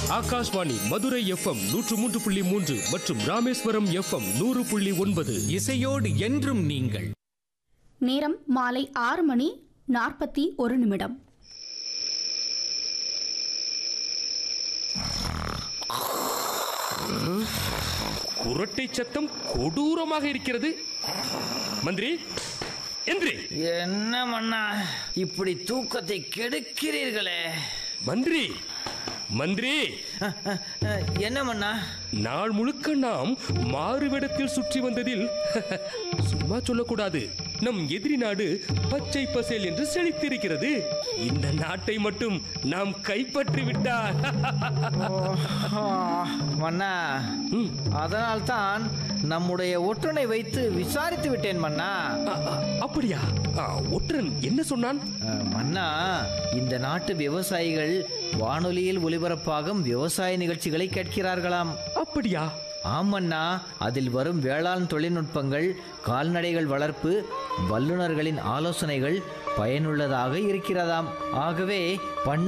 Akashvani Madurai FM நூற்று மூன்று புள்ளி மூன்று மற்றும் ராமேஸ்வரம் எஃப்எம் நூறு புள்ளி ஒன்பது இசையோடு என்றும் நீங்கள் நேரம் மாலை ஆறு மணி நாற்பத்தி ஒரு நிமிடம் குரட்டை சத்தம் கொடூரமாக இருக்கிறது மந்திரி எந்திரி என்ன மன்னா இப்படி தூக்கத்தை கெடுக்கிறீர்களே மந்திரி மந்திரி அஹ், அஹ், அஹ், என்ன மன்னா நாள் முழுக்க நாம் மாறுவிடத்தில் சுற்றி வந்ததில் சும்மா சொல்லக்கூடாது நம் எதிரி நாடு பச்சை பசேல் என்று செழித்திருக்கிறது இந்த நாட்டை மட்டும் நாம் கைப்பற்றி விட்டால் ஆ, மன்னா ம், அதனால்தான் நம்முடைய ஒற்றனை வைத்து விசாரித்து விட்டேன் மன்னா அ- அ- அப்படியா ஆ, ஒற்றன் என்ன சொன்னான் அஹ், மன்னா இந்த நாட்டு விவசாயிகள் வானொலியில் ஒலிபரப்பாகும் விவசாய நிகழ்ச்சிகளை கேட்கிறார்களாம் அப்படியா ஆமண்ணா அதில் வரும் வேளாண் தொழில்நுட்பங்கள் கால்நடைகள் வளர்ப்பு வல்லுநர்களின் ஆலோசனைகள் பயனுள்ளதாக இருக்கிறதாம் ஆகவே பண்